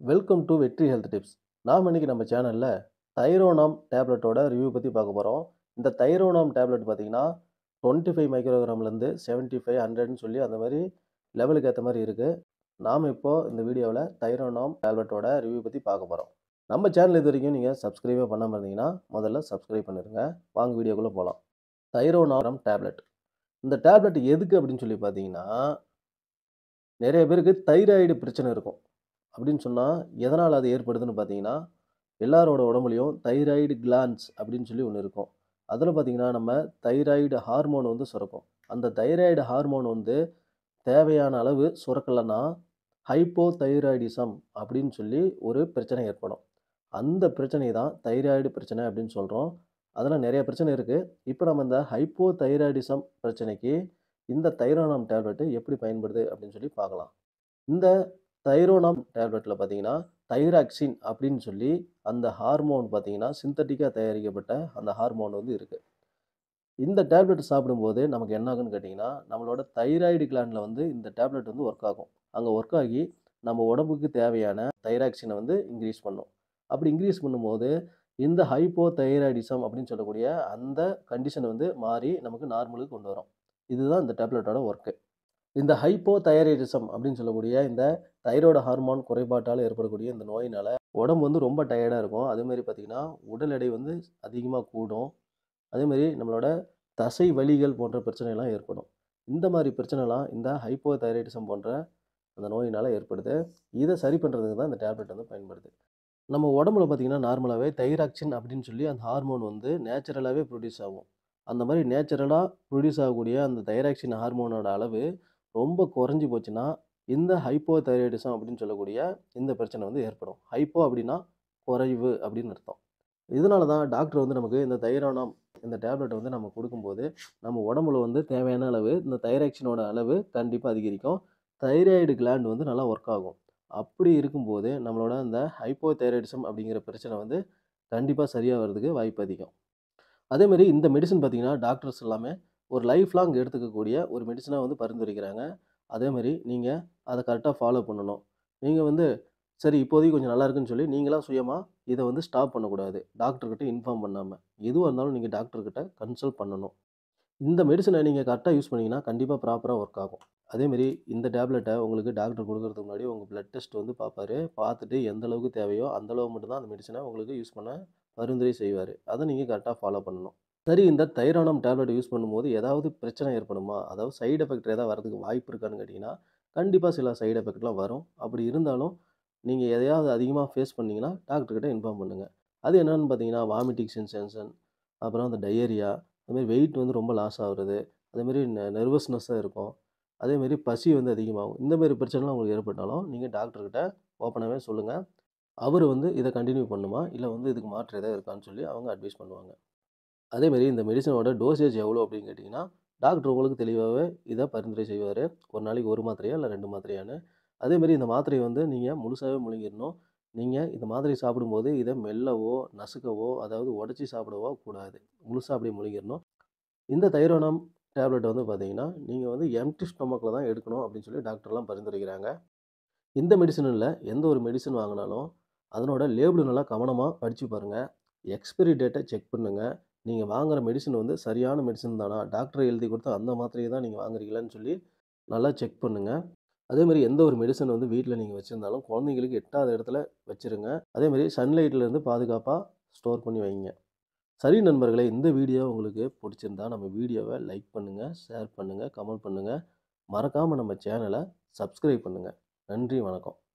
welcome to Vetri health tips நாம் இன்னைக்கு நம்ம சேனலில் தைரோனாம் டேப்லெட்டோட ரிவ்யூ பற்றி பார்க்க போகிறோம் இந்த தைரோனாம் டேப்லெட் பார்த்தீங்கன்னா டுவெண்ட்டி ஃபைவ் மைக்ரோகிராம்லேருந்து செவன்ட்டி ஃபைவ் ஹண்ட்ரட்னு சொல்லி அந்த மாதிரி லெவலுக்கு ஏற்ற மாதிரி இருக்குது நாம் இப்போது இந்த வீடியோவில் தைரோனாம் டேப்லெட்டோட ரிவ்யூ பற்றி பார்க்க போகிறோம் நம்ம சேனல் இது வரைக்கும் நீங்கள் சப்ஸ்கிரைபே பண்ணாமல் இருந்தீங்கன்னா முதல்ல சப்ஸ்கிரைப் பண்ணிடுங்க வாங்க வீடியோக்குள்ளே போகலாம் தைரோனாம் டேப்லெட் இந்த டேப்லெட் எதுக்கு அப்படின்னு சொல்லி பார்த்தீங்கன்னா நிறைய பேருக்கு தைராய்டு பிரச்சனை இருக்கும் அப்படின்னு சொன்னால் எதனால் அது ஏற்படுதுன்னு பார்த்தீங்கன்னா எல்லாரோட உடம்புலையும் தைராய்டு கிளான்ஸ் அப்படின்னு சொல்லி ஒன்று இருக்கும் அதில் பார்த்தீங்கன்னா நம்ம தைராய்டு ஹார்மோன் வந்து சுரக்கும் அந்த தைராய்டு ஹார்மோன் வந்து தேவையான அளவு சுரக்கலைன்னா ஹைப்போ தைராய்டிசம் அப்படின்னு சொல்லி ஒரு பிரச்சனை ஏற்படும் அந்த பிரச்சனை தான் தைராய்டு பிரச்சனை அப்படின்னு சொல்கிறோம் அதில் நிறைய பிரச்சனை இருக்குது இப்போ நம்ம இந்த ஹைப்போ தைராய்டிசம் பிரச்சனைக்கு இந்த தைரோனாம் டேப்லெட்டு எப்படி பயன்படுது அப்படின்னு சொல்லி பார்க்கலாம் இந்த தைரோனாம் டேப்லெட்டில் பார்த்தீங்கன்னா தைராக்சின் அப்படின்னு சொல்லி அந்த ஹார்மோன் பார்த்தீங்கன்னா சிந்தட்டிக்காக தயாரிக்கப்பட்ட அந்த ஹார்மோன் வந்து இருக்குது இந்த டேப்லெட் சாப்பிடும்போது நமக்கு என்ன ஆகுன்னு கேட்டிங்கன்னா நம்மளோட தைராய்டு கிளாண்டில் வந்து இந்த டேப்லெட் வந்து ஒர்க் ஆகும் அங்கே ஒர்க் ஆகி நம்ம உடம்புக்கு தேவையான தைராக்சினை வந்து இன்க்ரீஸ் பண்ணும் அப்படி இன்க்ரீஸ் பண்ணும்போது இந்த ஹைப்போ தைராய்டிசம் அப்படின்னு சொல்லக்கூடிய அந்த கண்டிஷன் வந்து மாறி நமக்கு நார்மலுக்கு கொண்டு வரும் இதுதான் இந்த டேப்லெட்டோட ஒர்க்கு இந்த ஹைப்போ தைராய்டிசம் அப்படின்னு சொல்லக்கூடிய இந்த தைராய்டு ஹார்மோன் குறைபாட்டால் ஏற்படக்கூடிய இந்த நோயினால் உடம்பு வந்து ரொம்ப டயர்டாக இருக்கும் அதேமாதிரி பார்த்திங்கன்னா உடல் எடை வந்து அதிகமாக கூடும் அதேமாதிரி நம்மளோட தசை வலிகள் போன்ற பிரச்சனைலாம் ஏற்படும் இந்த மாதிரி பிரச்சனைலாம் இந்த ஹைப்போ தைராய்டிசம் போன்ற அந்த நோயினால் ஏற்படுது இதை சரி பண்ணுறதுக்கு தான் இந்த டேப்லெட் வந்து பயன்படுது நம்ம உடம்புல பார்த்திங்கன்னா நார்மலாகவே தைராக்சின் அப்படின்னு சொல்லி அந்த ஹார்மோன் வந்து நேச்சுரலாகவே ப்ரொடியூஸ் ஆகும் அந்த மாதிரி நேச்சுரலாக ப்ரொடியூஸ் ஆகக்கூடிய அந்த தைராக்சின் ஹார்மோனோட அளவு ரொம்ப குறைஞ்சி போச்சுன்னா இந்த ஹைப்போ தைராய்டிசம் அப்படின்னு சொல்லக்கூடிய இந்த பிரச்சனை வந்து ஏற்படும் ஹைப்போ அப்படின்னா குறைவு அப்படின்னு அர்த்தம் இதனால தான் டாக்டர் வந்து நமக்கு இந்த தைரானாம் இந்த டேப்லெட்டை வந்து நம்ம கொடுக்கும்போது நம்ம உடம்புல வந்து தேவையான அளவு இந்த தைராக்சினோட அளவு கண்டிப்பாக அதிகரிக்கும் தைராய்டு கிளாண்ட் வந்து நல்லா ஒர்க் ஆகும் அப்படி இருக்கும்போது நம்மளோட அந்த ஹைப்போ தைராய்டிசம் அப்படிங்கிற பிரச்சனை வந்து கண்டிப்பாக சரியாக வர்றதுக்கு வாய்ப்பு அதிகம் அதேமாதிரி இந்த மெடிசன் பார்த்திங்கன்னா டாக்டர்ஸ் எல்லாமே ஒரு லைஃப் லாங் எடுத்துக்கக்கூடிய ஒரு மெடிசனாக வந்து பரிந்துரைக்கிறாங்க அதேமாதிரி நீங்கள் அதை கரெக்டாக ஃபாலோ பண்ணணும் நீங்கள் வந்து சரி இப்போதைக்கு கொஞ்சம் நல்லா இருக்குன்னு சொல்லி நீங்களாம் சுயமாக இதை வந்து ஸ்டாப் பண்ணக்கூடாது டாக்டர்கிட்ட இன்ஃபார்ம் பண்ணாமல் எதுவாக இருந்தாலும் நீங்கள் டாக்டர்கிட்ட கன்சல்ட் பண்ணணும் இந்த மெடிசனை நீங்கள் கரெக்டாக யூஸ் பண்ணிங்கன்னா கண்டிப்பாக ப்ராப்பராக ஒர்க் ஆகும் அதேமாரி இந்த டேப்லெட்டை உங்களுக்கு டாக்டர் கொடுக்கறதுக்கு முன்னாடி உங்கள் பிளட் டெஸ்ட் வந்து பார்ப்பாரு பார்த்துட்டு எந்த அளவுக்கு தேவையோ அந்த அளவு மட்டும்தான் அந்த மெடிசனை உங்களுக்கு யூஸ் பண்ண பரிந்துரை செய்வார் அதை நீங்கள் கரெக்டாக ஃபாலோ பண்ணணும் சரி இந்த தைரானம் டேப்லெட் யூஸ் பண்ணும்போது ஏதாவது பிரச்சனை ஏற்படுமா அதாவது சைடு எஃபெக்ட் ஏதாவது வரதுக்கு வாய்ப்பு இருக்கான்னு கேட்டிங்கன்னா கண்டிப்பாக சில சைடு எஃபெக்ட்லாம் வரும் அப்படி இருந்தாலும் நீங்கள் எதையாவது அதிகமாக ஃபேஸ் பண்ணிங்கன்னா டாக்டர்கிட்ட இன்ஃபார்ம் பண்ணுங்கள் அது என்னென்னு பார்த்தீங்கன்னா வாமிட்டிங் சென்சேஷன் அப்புறம் அந்த டயரியா அதுமாதிரி வெயிட் வந்து ரொம்ப லாஸ் ஆகுறது அதேமாரி நெர்வஸ்னஸ்ஸாக இருக்கும் அதேமாரி பசி வந்து அதிகமாகும் இந்தமாரி பிரச்சனைலாம் உங்களுக்கு ஏற்பட்டாலும் நீங்கள் டாக்டர்கிட்ட ஓப்பனாகவே சொல்லுங்கள் அவர் வந்து இதை கண்டினியூ பண்ணுமா இல்லை வந்து இதுக்கு மாற்று எதாவது இருக்கான்னு சொல்லி அவங்க அட்வைஸ் பண்ணுவாங்க அதேமாரி இந்த மெடிசனோட டோசேஜ் எவ்வளோ அப்படின்னு கேட்டிங்கன்னா டாக்டர் உங்களுக்கு தெளிவாகவே இதை பரிந்துரை செய்வார் ஒரு நாளைக்கு ஒரு மாத்திரையா இல்லை ரெண்டு மாத்திரையான்னு அதேமாரி இந்த மாத்திரையை வந்து நீங்கள் முழுசாகவே முழுங்கிடணும் நீங்கள் இந்த மாத்திரை சாப்பிடும்போது இதை மெல்லவோ நசுக்கவோ அதாவது உடச்சி சாப்பிடவோ கூடாது முழுசாக அப்படியே முழுங்கிடணும் இந்த தைரோனம் டேப்லெட் வந்து பார்த்தீங்கன்னா நீங்கள் வந்து எம்டி ஸ்டொமக்கில் தான் எடுக்கணும் அப்படின்னு சொல்லி டாக்டர்லாம் பரிந்துரைக்கிறாங்க இந்த மெடிசனில் எந்த ஒரு மெடிசன் வாங்கினாலும் அதனோட லேபிள் நல்லா கவனமாக படித்து பாருங்கள் எக்ஸ்பைரி டேட்டை செக் பண்ணுங்கள் நீங்கள் வாங்குகிற மெடிசன் வந்து சரியான மெடிசன் தானா டாக்டர் எழுதி கொடுத்த அந்த மாத்திரையை தான் நீங்கள் வாங்குறீங்களான்னு சொல்லி நல்லா செக் பண்ணுங்கள் அதேமாதிரி எந்த ஒரு மெடிசன் வந்து வீட்டில் நீங்கள் வச்சுருந்தாலும் குழந்தைங்களுக்கு எட்டாத இடத்துல வச்சுருங்க அதேமாதிரி சன்லைட்லேருந்து பாதுகாப்பாக ஸ்டோர் பண்ணி வைங்க சரி நண்பர்களே இந்த வீடியோ உங்களுக்கு பிடிச்சிருந்தா நம்ம வீடியோவை லைக் பண்ணுங்கள் ஷேர் பண்ணுங்கள் கமெண்ட் பண்ணுங்கள் மறக்காமல் நம்ம சேனலை சப்ஸ்கிரைப் பண்ணுங்கள் நன்றி வணக்கம்